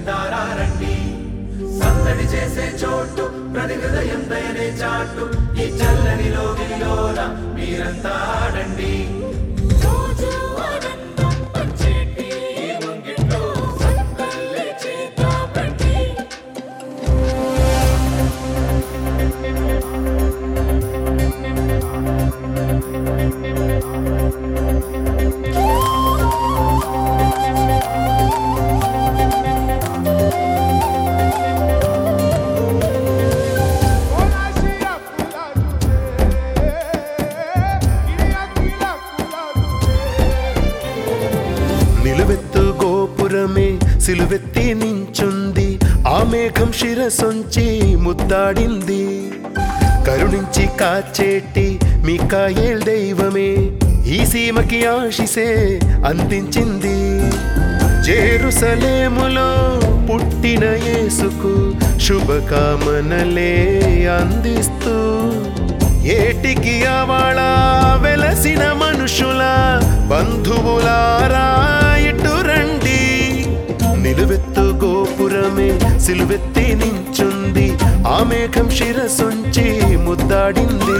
చెందారండి సందడి చేసే చోటు ప్రతి హృదయం దయనే చాటు ఈ చల్లని లోగిలోన మీరంతా ఆడండి రోజు ఆనందం పంచేటి ఈ ముంగిట్లో సందల్లే చేద్దామండి నిలువెత్తు గోపురమే సిలువెత్తి నించుంది ఆ మేఘం శిరసొంచి ముద్దాడింది కరుణించి కాచేటి మికాయేల్ దైవమే ఈ సీమకి ఆశిసే అందించింది జేరుసలేములో పుట్టిన యేసుకు శుభకామనలే అందిస్తూ ఏటికి అవాళ వెలసిన మనుషుల బంధువులారా ఇటు రండి నిలువెత్తు గోపురమే సిలువెత్తి నించుంది ఆ మేఘం శిరసొంచి ముద్దాడింది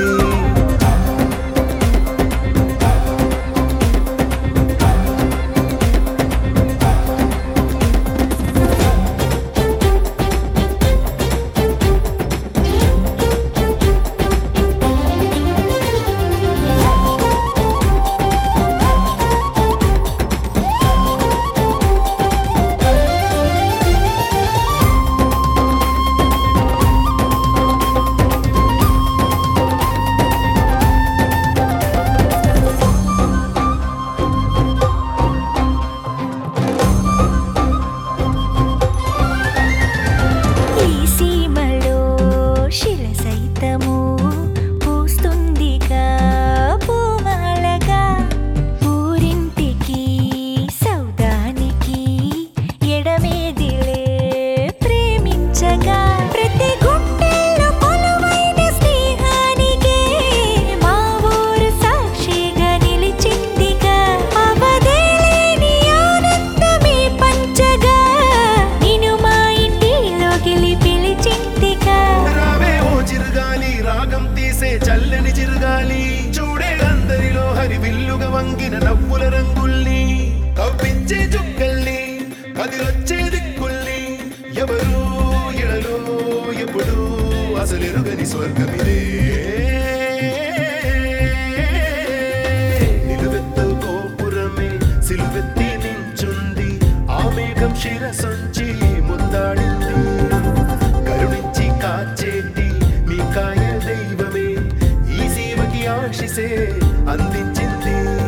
ఈ సీమలో శిరసైతము పూస్తుందిగా పూమాలగా ఊరింటికి సౌదానికి ఎడమేదిలే ప్రేమించగా ప్రతి గుండెల్లో కొలువైన స్నేహానికే మా ఊరు సాక్షిగా నిలిచిందిగా అవధేలేని ఆనందమే పంచగా నిన్ను మా ఇంటిలోకి పిలిచిందిగా రావే ఓ చిరుగాలి రాగం తీసే చల్లని చిరుగాలి చూడే అందరిలో హరి విల్లుగా వంగిన నవ్వుల రంగుల్ని కవ్వించే చుక్కల్ని కదిలొచ్చే దిక్కుల్ని ఎవరు ఎడలో ఎప్పుడు అసలెరుగని స్వర్గమిదే నిలువెత్తు గోపురమే సిలువెత్తి నించుంది ఆ మేఘం శిరసొంచి ముద్దాడింది కరుణించి కాచేటి మీ కాయ దైవమే ఈ సీమకి ఆశిసే అందించింది